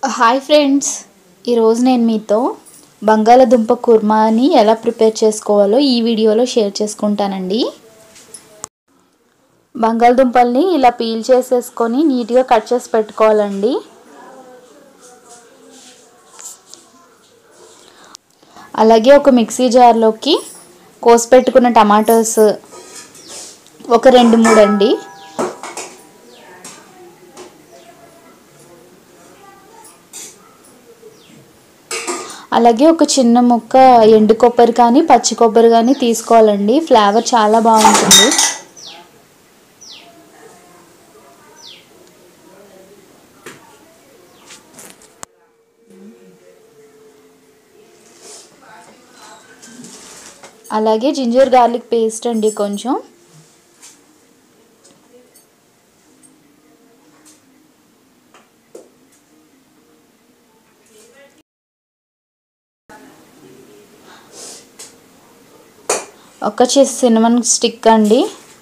hi friends ఈరోజు నేను మీతో బంగాళదుంప కుర్మాని ఎలా ప్రిపేర్ చేసుకోవాలో ఈ వీడియోలో షేర్ చేసుకుంటానండి బంగాళదుంపల్ని ఇలా పీల్ చేసేసుకొని నీట్గా కట్ చేసి పెట్టుకోవాలండి అలాగే ఒక మిక్సీ జార్లోకి కోసి పెట్టుకున్న టమాటోస్ ఒక రెండు మూడు అండి అలాగే ఒక చిన్న ముక్క ఎండు కొబ్బరి కానీ పచ్చి కొబ్బరి కానీ తీసుకోవాలండి ఫ్లేవర్ చాలా బాగుంటుంది అలాగే జింజర్ గార్లిక్ పేస్ట్ అండి కొంచెం ఒక సినిమన్ స్టిక్ అండి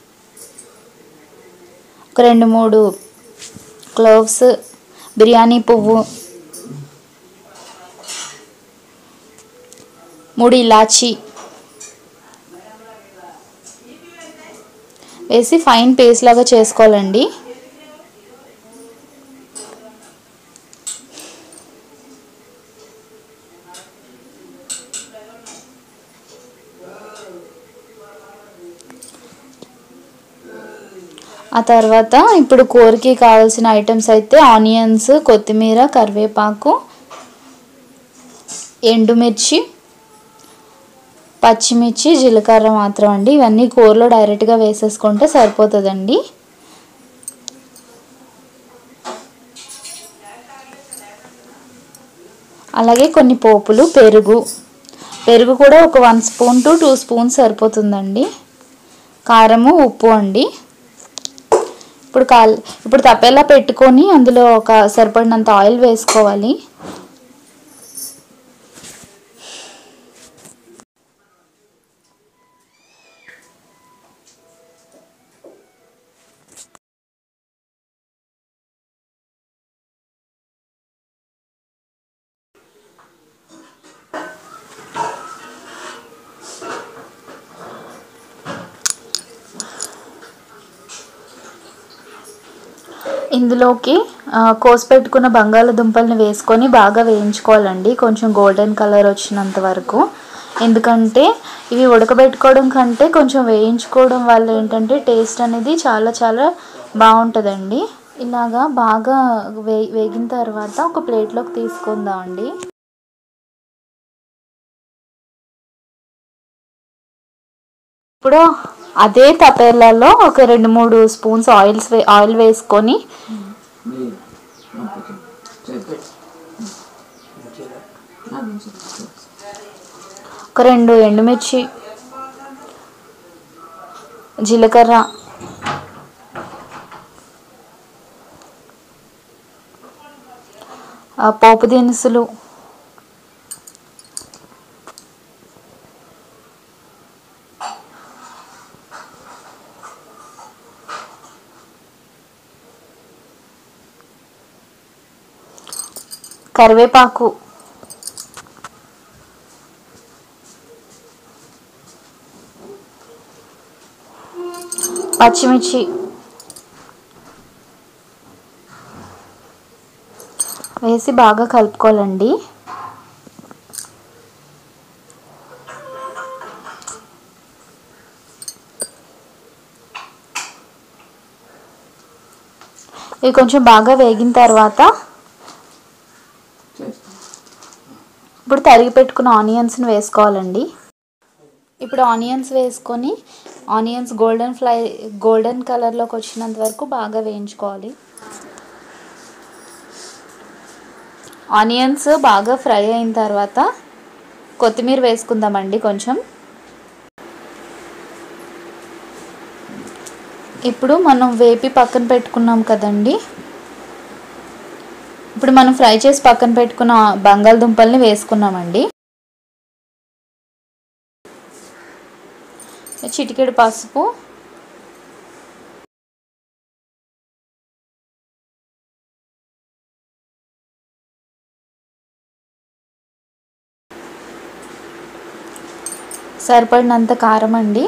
ఒక రెండు మూడు క్లోవ్స్ బిర్యానీ పువ్వు మూడు ఇలాచి వేసి ఫైన్ పేస్ట్ లాగా చేసుకోవాలండి ఆ తర్వాత ఇప్పుడు కూరకి కావాల్సిన ఐటమ్స్ అయితే ఆనియన్స్ కొత్తిమీర కరివేపాకు ఎండుమిర్చి పచ్చిమిర్చి జీలకర్ర మాత్రం అండి ఇవన్నీ కూరలో డైరెక్ట్గా వేసేసుకుంటే సరిపోతుందండి అలాగే కొన్ని పోపులు పెరుగు పెరుగు కూడా ఒక one spoon to two spoons సరిపోతుందండి కారము ఉప్పు అండి ఇప్పుడు కాల్ ఇప్పుడు తప్పేలా పెట్టుకొని అందులో ఒక సరిపడినంత ఆయిల్ వేసుకోవాలి ఇందులోకి కోసి పెట్టుకున్న బంగాళదుంపల్ని వేసుకొని బాగా వేయించుకోవాలండి కొంచెం గోల్డెన్ కలర్ వచ్చినంత వరకు ఎందుకంటే ఇవి ఉడకబెట్టుకోవడం కంటే కొంచెం వేయించుకోవడం వల్ల ఏంటంటే టేస్ట్ అనేది చాలా చాలా బాగుంటుందండి ఇలాగా బాగా వే వేగిన తర్వాత ఒక ప్లేట్లోకి తీసుకుందామండి ఇప్పుడు అదే తపేలాలో ఒక రెండు మూడు స్పూన్స్ ఆయిల్స్ ఆయిల్ వేసుకొని ఒక రెండు ఎండుమిర్చి జీలకర్ర పోపు దినుసులు కరివేపాకు పచ్చిమిర్చి వేసి బాగా కలుపుకోవాలండి ఇవి కొంచెం బాగా వేగిన తర్వాత ఇప్పుడు తరిగి పెట్టుకున్న ఆనియన్స్ని వేసుకోవాలండి ఇప్పుడు ఆనియన్స్ వేసుకొని ఆనియన్స్ గోల్డెన్ ఫ్లై గోల్డెన్ కలర్లోకి వచ్చినంత వరకు బాగా వేయించుకోవాలి ఆనియన్స్ బాగా ఫ్రై అయిన తర్వాత కొత్తిమీర వేసుకుందామండి కొంచెం ఇప్పుడు మనం వేపి పక్కన పెట్టుకున్నాం కదండి ఇప్పుడు మనం ఫ్రై చేసి పక్కన పెట్టుకున్న బంగాళదుంపల్ని వేసుకున్నామండి చిటికెడు పసుపు సరిపడినంత కారం అండి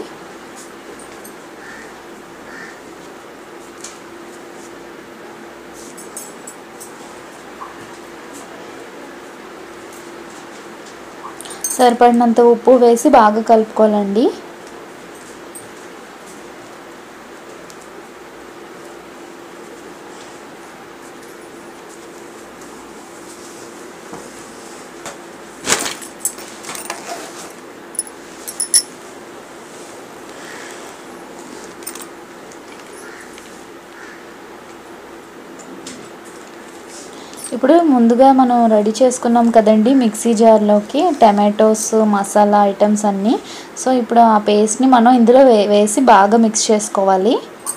సరిపడినంత ఉప్పు వేసి బాగా కలుపుకోవాలండి ఇప్పుడు ముందుగా మనం రెడీ చేసుకున్నాం కదండి మిక్సీ జార్లోకి టమాటోస్ మసాలా ఐటమ్స్ అన్నీ సో ఇప్పుడు ఆ పేస్ట్ని మనం ఇందులో వే వేసి బాగా మిక్స్ చేసుకోవాలి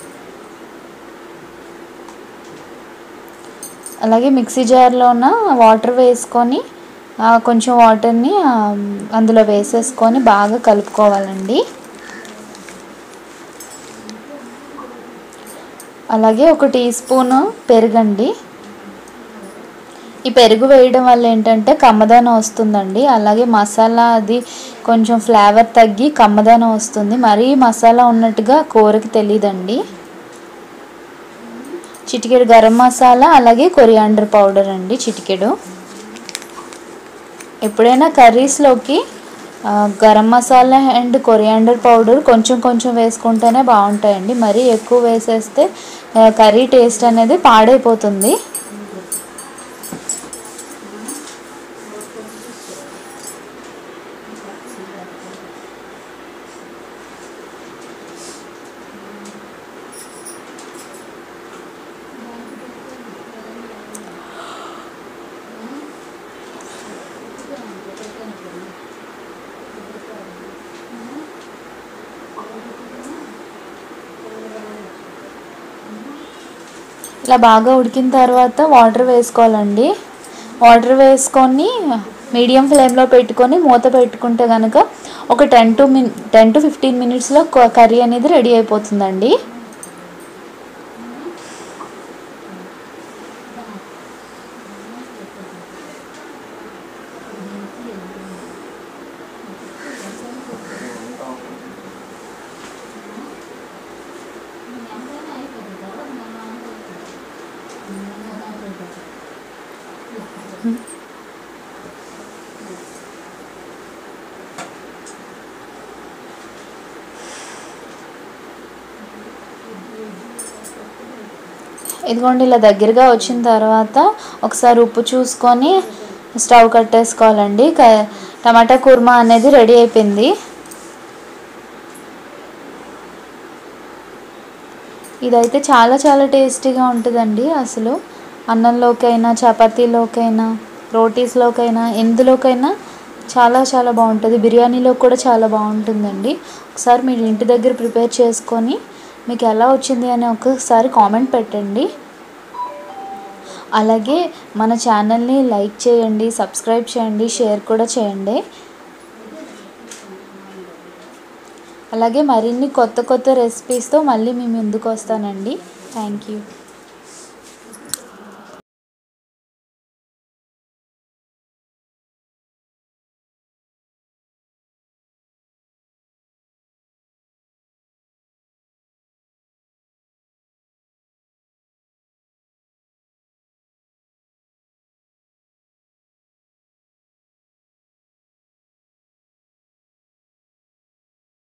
అలాగే మిక్సీ జార్లోన వాటర్ వేసుకొని ఆ, కొంచెం వాటర్ని ఆ, అందులో వేసేసుకొని బాగా కలుపుకోవాలండి అలాగే ఒక టీ స్పూను పెరుగండి ఈ పెరుగు వేయడం వల్ల ఏంటంటే కమ్మదనం వస్తుందండి అలాగే మసాలా అది కొంచెం ఫ్లేవర్ తగ్గి కమ్మదనం వస్తుంది మరీ మసాలా ఉన్నట్టుగా కూరకి తెలియదండి చిటికెడు గరం మసాలా అలాగే కొరియాండర్ పౌడర్ అండి చిటికెడు ఎప్పుడైనా కర్రీస్లోకి ఆ, garam masala and coriander powder కొంచెం కొంచెం వేసుకుంటేనే బాగుంటాయండి మరీ ఎక్కువ వేసేస్తే ఆ, కర్రీ టేస్ట్ అనేది పాడైపోతుంది ఇలా బాగా ఉడికిన తర్వాత వాటర్ వేసుకోవాలండి వాటర్ వేసుకొని మీడియం ఫ్లేమ్లో పెట్టుకొని మూత పెట్టుకుంటే కనుక ఒక ten to min ten to fifteen మినిట్స్లో కర్రీ అనేది రెడీ అయిపోతుందండి ఇదిగోండి ఇలా దగ్గరగా వచ్చిన తర్వాత ఒకసారి ఉప్పు చూసుకొని స్టవ్ కట్టేసుకోవాలండి క- టమాటా కుర్మా అనేది రెడీ అయిపోయింది ఇదైతే చాలా చాలా టేస్టీగా ఉంటుందండి అసలు అన్నంలోకైనా చపాతీలోకైనా రోటీస్లోకైనా ఎందులోకైనా చాలా చాలా బాగుంటుంది బిర్యానీలో కూడా చాలా బాగుంటుందండి ఒకసారి మీరు ఇంటి దగ్గర ప్రిపేర్ చేసుకొని మీకు ఎలా వచ్చింది అని ఒకసారి కామెంట్ పెట్టండి అలాగే మన ఛానల్ని లైక్ చేయండి సబ్స్క్రైబ్ చేయండి షేర్ కూడా చేయండి అలాగే మరిన్ని కొత్త కొత్త రెసిపీస్తో మళ్ళీ మీ ముందుకు వస్తానండి థ్యాంక్ యూ